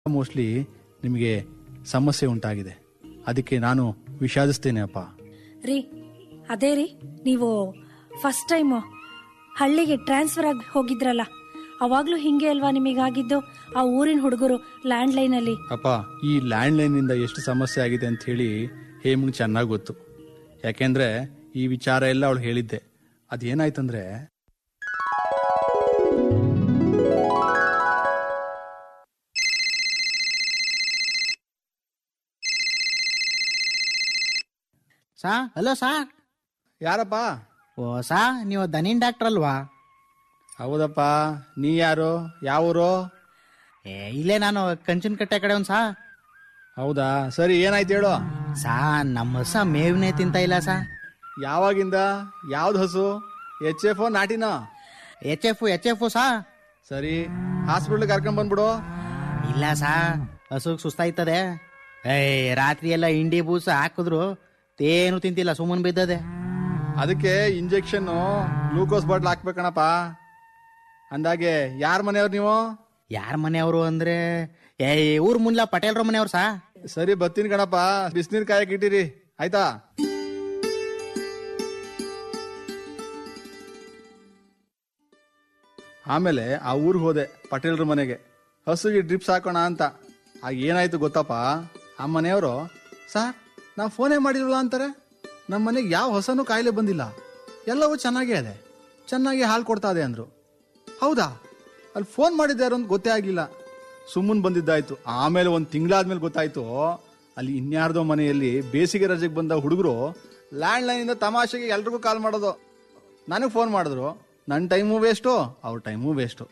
mostly ನಿಮಗೆ ಸಮಸ್ಯೆ ಉಂಟಾಗಿದೆ ಅದಕ್ಕೆ ನಾನು ವಿಷಾದಿಸ್ತೇನೆ ಅಪ್ಪ ರೀ ಅದೇ ರೀ ನೀವು ಫಸ್ಟ್ ಟೈಮ್ ಹಳ್ಳಿಗೆ ಟ್ರಾನ್ಸ್ಫರ್ ಆಗಿ ಹೋಗಿದ್ರಲ್ಲ ಅವಾಗ್ಲೂ ಹಿಂಗೆ ಅಲ್ವಾ ನಿಮಗಾಗಿದ್ದು ಆ ಊರಿನ ಹುಡುಗರು ಲ್ಯಾಂಡ್ ಲೈನ್ ಅಲ್ಲಿ ಅಪ್ಪ ಈ ಲ್ಯಾಂಡ್ ಲೈನಿಂದ ಎಷ್ಟು ಸಮಸ್ಯೆ ಆಗಿದೆ ಅಂತ ಹೇಳಿ ಹೇಮಂಗ್ ಚೆನ್ನಾಗಿ ಗೊತ್ತು ಯಾಕೆಂದ್ರೆ ಈ ವಿಚಾರ ಎಲ್ಲ ಅವಳು ಹೇಳಿದ್ದೆ ಅದೇನಾಯ್ತಂದ್ರೆ ಸಾ ಹಲೋ ಸಾ ಯಾರಪ್ಪ ಓ ಸಾ ನೀವು ದನಿನ್ ಡಾಕ್ಟರ್ ಅಲ್ವಾ ಹೌದಪ್ಪ ನೀ ಯಾರು ಯಾವೂರು ಏ ಇಲ್ಲೇ ನಾನು ಕಂಚಿನ ಕಟ್ಟೆ ಕಡೆ ಒಂದ್ ಸಾ ಹೌದಾ ಸರಿ ಏನಾಯ್ತು ಹೇಳು ಸಾ ನಮ್ಮ ಹಸ ಮೇವ್ನೇ ತಿಂತ ಇಲ್ಲ ಸಾ ಯಾವಾಗಿಂದ ಯಾವ್ದು ಹಸು ಎಚ್ ಎಫ್ ನಾಟಿನ ಎಚ್ ಎಫ್ ಎಚ್ ಎಫ್ ಸಾ ಸರಿ ಹಾಸ್ಪಿಟ್ಲ್ ಕರ್ಕೊಂಡ್ ಬಂದ್ಬಿಡು ಇಲ್ಲ ಸಾ ಹಸುಗ್ ಸುಸ್ತಾಯ್ತದೆ ಏಯ್ ರಾತ್ರಿ ಎಲ್ಲ ಇಂಡಿ ಬೂಸ ಹಾಕಿದ್ರು ಏನು ತಿಂತಿಲ್ಲ ಸುಮ್ಮನ್ ಬಿದ್ದದೆ ಅದಕ್ಕೆ ಇಂಜೆಕ್ಷನ್ ಗ್ಲೂಕೋಸ್ ಬಾಟ್ಲ್ ಹಾಕ್ಬೇಕಣಪ್ಪ ಅಂದಾಗೆ ಯಾರ ಮನೆಯವ್ರು ನೀವು ಯಾರ ಮನೆಯವರು ಅಂದ್ರೆ ಏ ಊರ್ ಮುನ್ಲ ಪಟೇಲ್ರ ಮನೆಯವ್ರು ಸಾ ಸರಿ ಬರ್ತೀನಿ ಕಣಪ್ಪ ಬಿಸಿನೀರ್ ಕಾಯಕ್ ಇಟ್ಟಿರಿ ಆಯ್ತಾ ಆಮೇಲೆ ಆ ಊರಿಗೆ ಹೋದೆ ಪಟೇಲ್ರ ಮನೆಗೆ ಹಸುಗೆ ಡ್ರಿಪ್ಸ್ ಹಾಕೋಣ ಅಂತ ಆಗ ಏನಾಯ್ತು ಗೊತ್ತಪ್ಪ ಆ ಮನೆಯವರು ಸರ್ ನಾವು ಫೋನೇ ಮಾಡಿಲ್ವಲ್ಲ ಅಂತಾರೆ ನಮ್ಮ ಮನೆಗೆ ಯಾವ ಹೊಸನೂ ಕಾಯಿಲೆ ಬಂದಿಲ್ಲ ಎಲ್ಲವೂ ಚೆನ್ನಾಗೇ ಇದೆ ಚೆನ್ನಾಗಿ ಹಾಲು ಕೊಡ್ತಾ ಇದೆ ಅಂದ್ರು ಹೌದಾ ಅಲ್ಲಿ ಫೋನ್ ಮಾಡಿದ್ದಾರು ಅಂತ ಗೊತ್ತೇ ಆಗಿಲ್ಲ ಸುಮ್ಮನ್ ಬಂದಿದ್ದಾಯ್ತು ಆಮೇಲೆ ಒಂದು ತಿಂಗಳಾದ್ಮೇಲೆ ಗೊತ್ತಾಯ್ತು ಅಲ್ಲಿ ಇನ್ಯಾರ್ದೋ ಮನೆಯಲ್ಲಿ ಬೇಸಿಗೆ ರಜೆಗೆ ಬಂದ ಹುಡುಗರು ಲ್ಯಾಂಡ್ ಲೈನಿಂದ ತಮಾಷೆಗೆ ಎಲ್ರಿಗೂ ಕಾಲ್ ಮಾಡೋದು ನನಗೆ ಫೋನ್ ಮಾಡಿದ್ರು ನನ್ನ ಟೈಮು ವೇಸ್ಟು ಅವ್ರ ಟೈಮು ವೇಸ್ಟು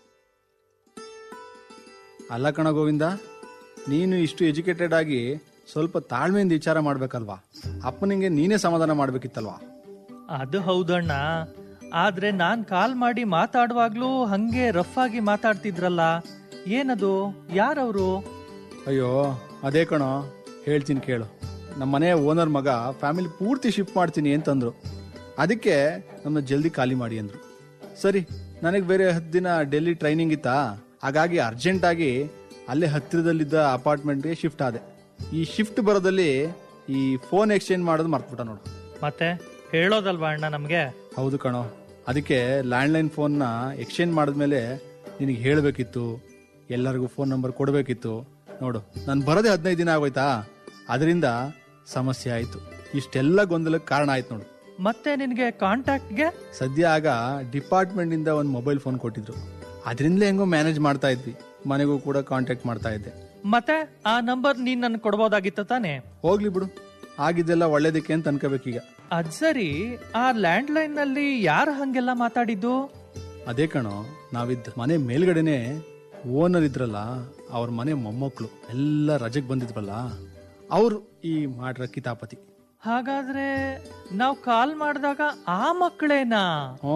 ಅಲ್ಲ ಕಣ ಗೋವಿಂದ ನೀನು ಇಷ್ಟು ಎಜುಕೇಟೆಡ್ ಆಗಿ ಸ್ವಲ್ಪ ತಾಳ್ಮೆಯಿಂದ ವಿಚಾರ ಮಾಡ್ಬೇಕಲ್ವಾ ಅಪ್ಪನಿಗೆ ನೀನೇ ಸಮಾಧಾನ ಮಾಡ್ಬೇಕಿತ್ತಲ್ವಾ ಅದು ಹೌದಣ್ಣ ಆದ್ರೆ ನಾನ್ ಕಾಲ್ ಮಾಡಿ ಮಾತಾಡುವಾಗ್ಲೂ ಹಂಗೆ ರಫ್ ಆಗಿ ಮಾತಾಡ್ತಿದ್ರಲ್ಲ ಏನದು ಯಾರವರು ಅಯ್ಯೋ ಅದೇ ಕಣೋ ಹೇಳ್ತೀನಿ ಕೇಳು ನಮ್ಮ ಮನೆ ಓನರ್ ಮಗ ಫ್ಯಾಮಿಲಿ ಪೂರ್ತಿ ಶಿಫ್ಟ್ ಮಾಡ್ತೀನಿ ಅಂತಂದ್ರು ಅದಕ್ಕೆ ನಮ್ಮ ಜಲ್ದಿ ಖಾಲಿ ಮಾಡಿ ಅಂದ್ರು ಸರಿ ನನಗೆ ಬೇರೆ ಹತ್ತು ದಿನ ಡೆಲ್ಲಿ ಟ್ರೈನಿಂಗ್ ಇತ್ತಾ ಹಾಗಾಗಿ ಅರ್ಜೆಂಟ್ ಆಗಿ ಅಲ್ಲೇ ಹತ್ತಿರದಲ್ಲಿದ್ದ ಅಪಾರ್ಟ್ಮೆಂಟ್ಗೆ ಶಿಫ್ಟ್ ಆದೆ ಈ ಶಿಫ್ಟ್ ಬರೋದಲ್ಲಿ ಈ ಫೋನ್ ಎಕ್ಸ್ಚೇಂಜ್ ಮಾಡೋದು ಮರ್ತ್ಬಿಟ್ಟ ನೋಡು ಮತ್ತೆ ಹೇಳೋದಲ್ವಾ ಅಣ್ಣ ನಮ್ಗೆ ಹೌದು ಕಣೋ ಅದಕ್ಕೆ ಲ್ಯಾಂಡ್ಲೈನ್ ಫೋನ್ನ ಎಕ್ಸ್ಚೇಂಜ್ ಮಾಡಿದ್ಮೇಲೆ ನಿನಗೆ ಹೇಳಬೇಕಿತ್ತು ಎಲ್ಲರಿಗೂ ಫೋನ್ ನಂಬರ್ ಕೊಡಬೇಕಿತ್ತು ನೋಡು ನಾನು ಬರೋದೇ ಹದಿನೈದು ದಿನ ಆಗೋಯ್ತಾ ಅದರಿಂದ ಸಮಸ್ಯೆ ಆಯಿತು ಇಷ್ಟೆಲ್ಲ ಗೊಂದಲಕ್ಕೆ ಕಾರಣ ಆಯ್ತು ನೋಡು ಮತ್ತೆ ನಿನ್ಗೆ ಕಾಂಟ್ಯಾಕ್ಟ್ಗೆ ಸದ್ಯ ಆಗ ಡಿಪಾರ್ಟ್ಮೆಂಟಿಂದ ಒಂದು ಮೊಬೈಲ್ ಫೋನ್ ಕೊಟ್ಟಿದ್ರು ಅದರಿಂದಲೇ ಹೆಂಗೋ ಮ್ಯಾನೇಜ್ ಮಾಡ್ತಾ ಇದ್ವಿ ಮನೆಗೂ ಕೂಡ ಕಾಂಟ್ಯಾಕ್ಟ್ ಮಾಡ್ತಾ ಇದ್ದೆ ಮತ್ತೆ ಆ ನಂಬರ್ ನೀನ್ ನನ್ ಕೊಡ್ಬೋದಾಗಿತ್ತ ತಾನೆ ಹೋಗ್ಲಿ ಬಿಡು ಆಗಿದ್ದೆಲ್ಲ ಒಳ್ಳೇದಕ್ಕೆ ಅಂತ ಅನ್ಕೋಬೇಕೀಗ ಅದ್ ಸರಿ ಆ ಲ್ಯಾಂಡ್ ಲೈನ್ ನಲ್ಲಿ ಯಾರು ಹಂಗೆಲ್ಲ ಮಾತಾಡಿದ್ದು ಅದೇ ಕಣೋ ನಾವಿದ್ದ ಮನೆ ಮೇಲ್ಗಡೆನೆ ಓನರ್ ಇದ್ರಲ್ಲ ಅವ್ರ ಮನೆ ಮೊಮ್ಮಕ್ಕಳು ಎಲ್ಲ ರಜೆಗೆ ಬಂದಿದ್ವಲ್ಲ ಅವ್ರು ಈ ಮಾಡ್ರ ಕಿತಾಪತಿ ಹಾಗಾದ್ರೆ ನಾವ್ ಕಾಲ್ ಮಾಡಿದಾಗ ಆ ಮಕ್ಕಳೇನಾ ಹ್ಞೂ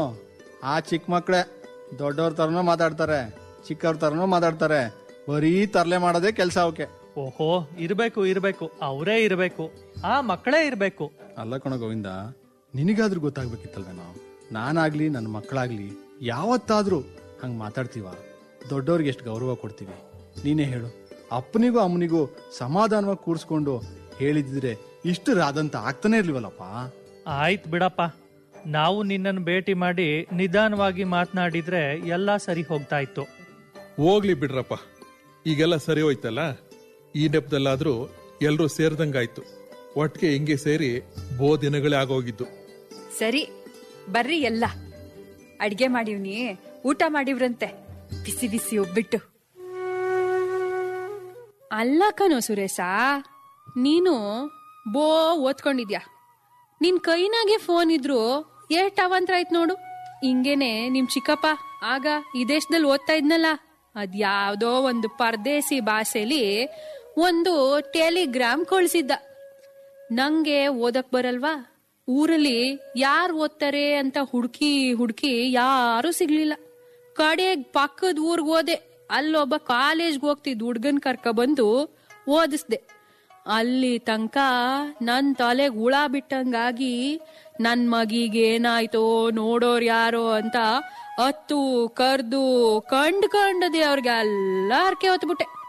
ಆ ಚಿಕ್ಕ ಮಕ್ಕಳೇ ದೊಡ್ಡವ್ರ ತರನೂ ಮಾತಾಡ್ತಾರೆ ಚಿಕ್ಕವ್ರ ತರನೂ ಮಾತಾಡ್ತಾರೆ ಬರೀ ತರ್ಲೆ ಮಾಡೋದೇ ಕೆಲಸ ಅವಕ್ಕೆ ಓಹೋ ಇರ್ಬೇಕು ಇರ್ಬೇಕು ಅವರೇ ಇರ್ಬೇಕು ಆ ಮಕ್ಕಳೇ ಇರ್ಬೇಕು ಅಲ್ಲ ಕಣ ಗೋವಿಂದ ನಿನಗಾದ್ರೂ ಗೊತ್ತಾಗ್ಬೇಕಿತ್ತಲ್ವೇನೋ ನಾನಾಗ್ಲಿ ನನ್ನ ಮಕ್ಕಳಾಗ್ಲಿ ಯಾವತ್ತಾದ್ರೂ ಹಂಗ್ ಮಾತಾಡ್ತೀವ ದೊಡ್ಡವ್ರಿಗೆ ಎಷ್ಟು ಗೌರವ ಕೊಡ್ತೀವಿ ನೀನೇ ಹೇಳು ಅಪ್ಪನಿಗೂ ಅಮ್ಮನಿಗೂ ಸಮಾಧಾನವಾಗಿ ಕೂರಿಸ್ಕೊಂಡು ಹೇಳಿದ್ರೆ ಇಷ್ಟು ರಾದಂತ ಆಗ್ತಾನೆ ಇರ್ಲಿವಲ್ಲಪ್ಪ ಆಯ್ತ್ ಬಿಡಪ್ಪ ನಾವು ನಿನ್ನನ್ನು ಭೇಟಿ ಮಾಡಿ ನಿಧಾನವಾಗಿ ಮಾತನಾಡಿದ್ರೆ ಎಲ್ಲಾ ಸರಿ ಹೋಗ್ತಾ ಇತ್ತು ಹೋಗ್ಲಿ ಬಿಡ್ರಪ್ಪ ಈಗೆಲ್ಲ ಸರಿ ಹೋಯ್ತಲ್ಲ ಈ ನೆಪದಲ್ಲಾದ್ರೂ ಎಲ್ರೂ ಸೇರ್ದಂಗಾಯ್ತು ಒಟ್ಟಿಗೆ ಹಿಂಗೆ ಸೇರಿ ಬೋ ದಿನಗಳೇ ಆಗೋಗಿದ್ದು ಸರಿ ಬರ್ರಿ ಎಲ್ಲ ಅಡ್ಗೆ ಮಾಡಿವ್ನಿ ಊಟ ಮಾಡಿವ್ರಂತೆ ಬಿಸಿ ಬಿಸಿ ಒಬ್ಬಿಟ್ಟು ಅಲ್ಲ ಕಣೋ ಸುರೇಶ ನೀನು ಬೋ ಓದ್ಕೊಂಡಿದ್ಯಾ ನಿನ್ ಕೈನಾಗೆ ಫೋನ್ ಇದ್ರು ಏಟ್ ಅವಾಂತರ ಆಯ್ತು ನೋಡು ಹಿಂಗೇನೆ ನಿಮ್ ಚಿಕ್ಕಪ್ಪ ಆಗ ಈ ದೇಶದಲ್ಲಿ ಓದ್ತಾ ಇದ್ನಲ್ಲ ಅದ್ಯಾವ್ದೋ ಒಂದು ಪರದೇಸಿ ಭಾಷೆಲಿ ಒಂದು ಟೆಲಿಗ್ರಾಮ್ ಕಳ್ಸಿದ್ದ ನಂಗೆ ಓದಕ್ ಬರಲ್ವಾ ಊರಲ್ಲಿ ಯಾರು ಓದ್ತಾರೆ ಅಂತ ಹುಡುಕಿ ಹುಡುಕಿ ಯಾರು ಸಿಗ್ಲಿಲ್ಲ ಕಡೆಗ್ ಪಕ್ಕದ ಊರ್ಗ್ ಹೋದೆ ಅಲ್ಲೊಬ್ಬ ಕಾಲೇಜ್ಗೆ ಹೋಗ್ತಿದ್ ಹುಡ್ಗನ್ ಕರ್ಕ ಬಂದು ಓದಿಸ್ದೆ ಅಲ್ಲಿ ತನಕ ನನ್ ತಲೆಗ್ ಹುಳ ಬಿಟ್ಟಂಗಾಗಿ ನನ್ ಮಗಿಗೇನಾಯ್ತೋ ನೋಡೋರ್ ಯಾರೋ ಅಂತ ಹತ್ತು ಕರ್ದು ಕಂಡ್ ಕಂಡದೆ ಅವ್ರಿಗೆ ಎಲ್ಲ ಹರ್ಕೆ ಹೊತ್ಬಿಟ್ಟೆ